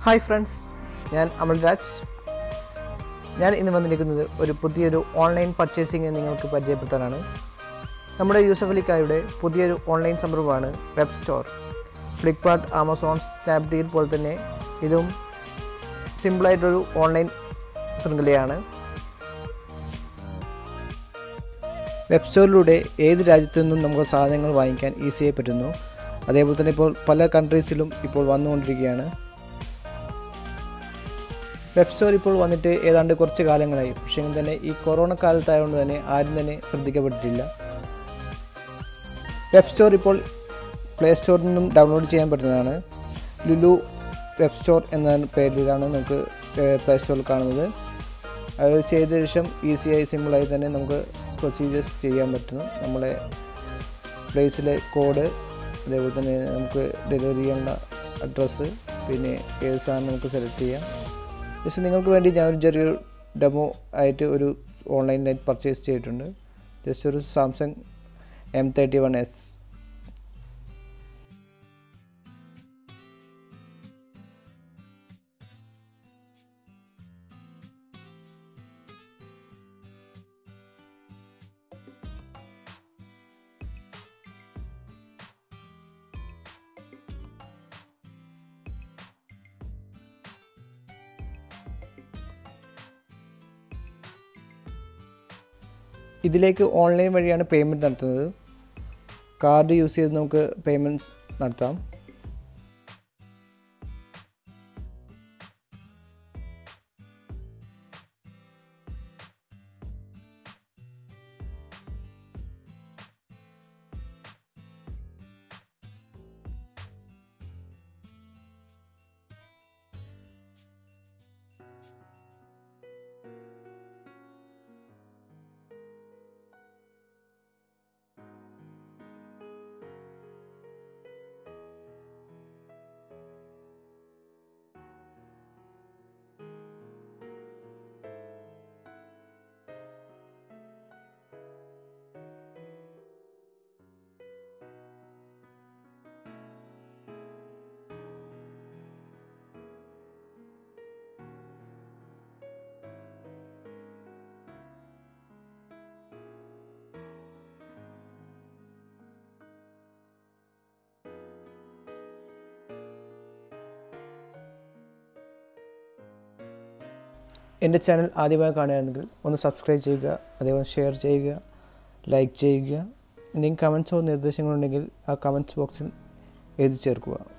hi friends ഞാൻ അമൽ രാജ് ഞാൻ ഇന്ന് വന്നിരിക്കുന്നത് ഒരു പുതിയൊരു ഓൺലൈൻ പർച്ചേസിംഗ് നിങ്ങൾക്ക് പരിചയപ്പെടുത്താനാണ് നമ്മുടെ യൂസഫ് അലിക്കായുടെ പുതിയൊരു ഓൺലൈൻ സംരംഭമാണ് web store Flipkart Amazon Snapdeal പോലെ തന്നെ ഇതും സിമ്പിളായിട്ടൊരു ഓൺലൈൻ ശൃംഖലയാണ് വെബ് സ്റ്റോറിലൂടെ ഏത് രാജ്യത്തു നിന്നും നമുക്ക് സാധനങ്ങൾ വാങ്ങിക്കാൻ ഈസിയായി പറ്റുന്നു അതേപോലെ തന്നെ ഇപ്പോൾ പല കൺട്രീസിലും ഇപ്പോൾ വന്നുകൊണ്ടിരിക്കുകയാണ് വെബ് സ്റ്റോർ ഇപ്പോൾ വന്നിട്ട് ഏതാണ്ട് കുറച്ച് കാലങ്ങളായി പക്ഷേ എങ്കിൽ തന്നെ ഈ കൊറോണ കാലത്തായതുകൊണ്ട് തന്നെ ആരും തന്നെ ശ്രദ്ധിക്കപ്പെട്ടിട്ടില്ല വെബ് സ്റ്റോർ ഇപ്പോൾ പ്ലേ സ്റ്റോറിൽ നിന്നും ഡൗൺലോഡ് ചെയ്യാൻ പറ്റുന്നതാണ് ലുലു വെബ് സ്റ്റോർ എന്ന പേരിലാണ് നമുക്ക് പ്ലേ സ്റ്റോറിൽ കാണുന്നത് അത് ചെയ്ത ശേഷം ഈസിയായി സിമ്പിളായി തന്നെ നമുക്ക് പ്രൊസീജിയേഴ്സ് ചെയ്യാൻ പറ്റുന്നു നമ്മളെ പ്ലേസിലെ കോഡ് അതേപോലെ തന്നെ നമുക്ക് ഡെലിവറി ചെയ്യേണ്ട അഡ്രസ്സ് പിന്നെ ഏത് സാധനം നമുക്ക് സെലക്ട് ചെയ്യാം ജസ്റ്റ് നിങ്ങൾക്ക് വേണ്ടി ഞാൻ ഒരു ചെറിയൊരു ഡെമോ ആയിട്ട് ഒരു ഓൺലൈനായിട്ട് പർച്ചേസ് ചെയ്തിട്ടുണ്ട് ജസ്റ്റ് ഒരു Samsung M thirty one S ഇതിലേക്ക് ഓൺലൈൻ വഴിയാണ് പേയ്മെൻറ്റ് നടത്തുന്നത് കാർഡ് യൂസ് ചെയ്ത് നമുക്ക് പേയ്മെൻറ്റ്സ് നടത്താം എൻ്റെ ചാനൽ ആദ്യമായി കാണുകയാണെങ്കിൽ ഒന്ന് സബ്സ്ക്രൈബ് ചെയ്യുക അതേപോലെ ഷെയർ ചെയ്യുക ലൈക്ക് ചെയ്യുക എന്തെങ്കിലും കമൻസോ നിർദ്ദേശങ്ങളോ ഉണ്ടെങ്കിൽ ആ കമൻറ്റ്സ് ബോക്സിൽ എഴുതി ചേർക്കുക